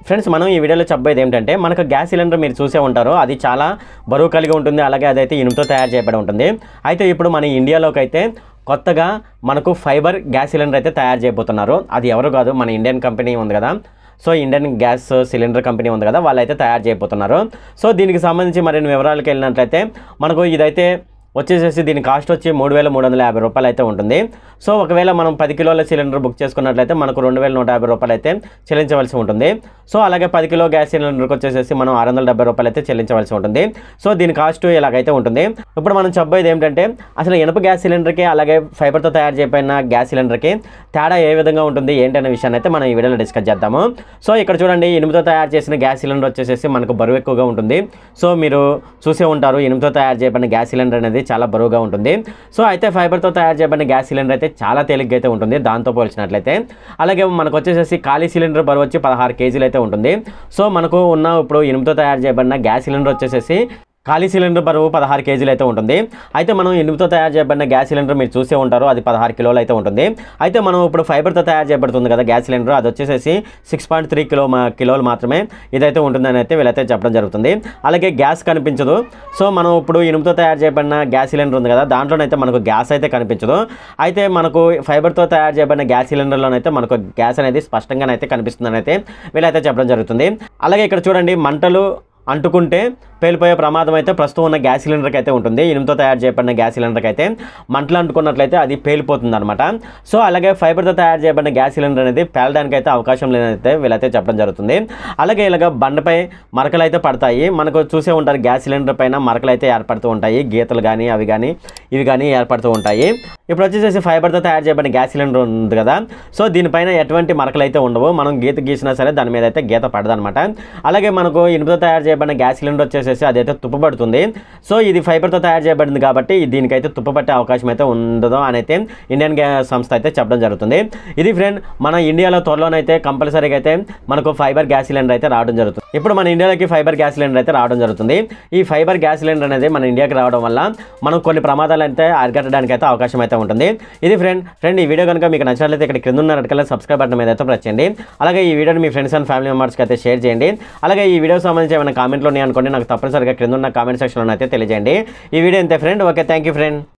friends మనం ఈ వీడియోలో చెప్పబోయేది ఏంటంటే మనకు గ్యాస్ సిలిండర్ మీరు చూసే ఉంటారు అది చాలా బరువు కలిగి ఉంటుంది అలాగే అదైతే ఇనుముతో తయారు చేయబడి ఉంటుంది అయితే ఇప్పుడు మన ఇండియాలోకి అయితే కొత్తగా మనకు ఫైబర్ గ్యాస్ సిలిండర్ అయితే తయారు చేయబోతున్నారు అది ఎవరు కాదు మన ఇండియన్ కంపెనీ ఉంది కదా so Indian gas cylinder company ఉంది కదా వాళ్ళైతే తయారు చేయబోతున్నారు సో దీనికి సంబంధించి మరిన్ని వివరాలకు వెళ్ళినట్లయితే మనకు ఇదైతే వచ్చేసేసి దీని కాస్ట్ వచ్చి మూడు వేల మూడు వందల యాభై రూపాయలు అయితే ఉంటుంది సో ఒకవేళ మనం పది కిలోల సిలిండర్ బుక్ చేసుకున్నట్లయితే మనకు రెండు వేల నూట యాభై రూపాయలు అయితే చెల్లించవలసి ఉంటుంది సో అలాగే పది కిలో గ్యాస్ సిలిండర్కి వచ్చేసేసి మనం ఆరు వందల డెబ్బై రూపాయలు అయితే చెల్లించవలసి ఉంటుంది సో దీని కాస్ట్ ఇలాగైతే ఉంటుంది ఇప్పుడు మనం చెప్పేది ఏంటంటే అసలు ఇనుప గ్యాస్ సిలిండర్కి అలాగే ఫైబర్తో తయారు చేయబడిన గ్యాస్ సిలిండర్కి తేడా ఏ విధంగా ఉంటుంది ఏంటనే విషయాన్ని అయితే మనం ఈ వీడియోలో డిస్కస్ చేద్దాము సో ఇక్కడ చూడండి ఇనుముతో తయారు చేసిన గ్యాస్ సిలిండర్ వచ్చేసేసి మనకు బరువు ఎక్కువగా ఉంటుంది సో మీరు చూసే ఉంటారు ఇనుముతో తయారు చేయబడిన గ్యాస్ సిలిండర్ అనేది చాలా బరువుగా ఉంటుంది సో అయితే ఫైబర్తో తయారు చేయబడిన గ్యాస్ సిలిండర్ అయితే చాలా తేలిగ్గా అయితే ఉంటుంది దాంతో పోల్చినట్లయితే అలాగే మనకు వచ్చేసేసి ఖాళీ సిలిండర్ బరువు వచ్చి పదహారు కేజీలు అయితే ఉంటుంది సో మనకు ఉన్న ఇప్పుడు ఇనుముతో తయారు చేయబడిన గ్యాస్ సిలిండర్ వచ్చేసేసి ఖాళీ సిలిండర్ బరువు పదహారు కేజీలు అయితే ఉంటుంది అయితే మనం ఇనుముతో తయారు చేయబడిన గ్యాస్ సిలిండర్ మీరు చూసే ఉంటారు అది పదహారు కిలోలు అయితే ఉంటుంది అయితే మనం ఇప్పుడు ఫైబర్తో తయారు చేయబడుతుంది కదా గ్యాస్ సిలిండర్ అది వచ్చేసేసి సిక్స్ పాయింట్ త్రీ కిలో మా- కిలోలు మాత్రమే ఇదైతే ఉంటుందని అయితే వీళ్ళైతే చెప్పడం జరుగుతుంది అలాగే గ్యాస్ కనిపించదు సో మనం ఇప్పుడు ఇనుముతో తయారు చేయబడిన గ్యాస్ సిలిండర్ ఉంది కదా దాంట్లోనైతే మనకు గ్యాస్ అయితే కనిపించదు అయితే మనకు ఫైబర్తో తయారు చేయబడిన గ్యాస్ సిలిండర్లోనైతే మనకు గ్యాస్ అనేది స్పష్టంగానైతే కనిపిస్తుందని అయితే వీళ్ళైతే చెప్పడం జరుగుతుంది అలాగే ఇక్కడ చూడండి మంటలు అంటుకుంటే పేలిపోయే ప్రమాదం అయితే ప్రస్తుతం ఉన్న గ్యాస్ సిలిండర్కి అయితే ఉంటుంది ఇనుముతో తయారు చేయబడిన గ్యాస్ సిలిండర్కి అయితే మంటలు అంటుకున్నట్లయితే అది పేలిపోతుంది అనమాట సో అలాగే ఫైబర్తో తయారు చేయబడిన గ్యాస్ సిలిండర్ అనేది పేలడానికి అయితే అవకాశం లేదైతే వీళ్ళైతే చెప్పడం జరుగుతుంది అలాగే ఇలాగ బండపై మరకలు అయితే పడతాయి మనకు చూసే ఉంటారు గ్యాస్ సిలిండర్ పైన మరకలు అయితే ఏర్పడుతూ ఉంటాయి గీతలు కానీ అవి కానీ ఇవి కానీ ఏర్పడుతూ ఉంటాయి ఇప్పుడు వచ్చేసేసి ఫైబర్తో తయారు చేయబడిన గ్యాస్ సిలిండర్ ఉంది కదా సో దీనిపైన ఎటువంటి మరకలు అయితే ఉండవు మనం గీత గీసినా సరే దాని మీద అయితే గీత పడదనమాట అలాగే మనకు ఇనుముతో తయారు చేయబడిన గ్యాస్ సిలిండర్ వచ్చేసేసి అదైతే తుప్పబడుతుంది సో ఇది ఫైబర్తో తయారు చేయబడింది కాబట్టి దీనికైతే తుప్పపట్టే అవకాశం అయితే ఉండదు అని అయితే ఇండియన్ గ్యాస్ సంస్థ అయితే చెప్పడం జరుగుతుంది ఇది ఫ్రెండ్ మన ఇండియాలో త్వరలోనైతే కంపల్సరీగా అయితే మనకు ఫైబర్ గ్యాస్ సిలిండర్ అయితే రావడం జరుగుతుంది ఇప్పుడు మన ఇండియాలోకి ఫైబర్ గ్యాస్ సిలిండర్ అయితే రావడం జరుగుతుంది ఈ ఫైబర్ గ్యాస్ సిలిండర్ అనేది మన ఇండియాకి రావడం వల్ల మనం కొన్ని ప్రమాదాలు అయితే అరికట్టడానికి అయితే అవకాశం అయితే ఉంటుంది ఇది ఫ్రెండ్ ఫ్రెండ్ ఈ వీడియో కనుక మీకు నచ్చినట్లయితే ఇక్కడ కింద ఉన్న రెడ్ కలర్ సబ్స్క్రైబ్ బటన్ మీద అయితే ప్రెస్ చేయండి అలాగే ఈ వీడియోని మీ ఫ్రెండ్స్ అండ్ ఫ్యామిలీ మెంబర్స్కి అయితే షేర్ చేయండి అలాగే ఈ వీడియో సంబంధించి ఏమైనా కామెంట్లు ఉన్నాయి అనుకోండి నాకు తప్పనిసరిగా క్రింద ఉన్న కామెంట్ సెక్షన్లో అయితే తెలియజేయండి ఈ వీడియో అంతే friend okay thank you friend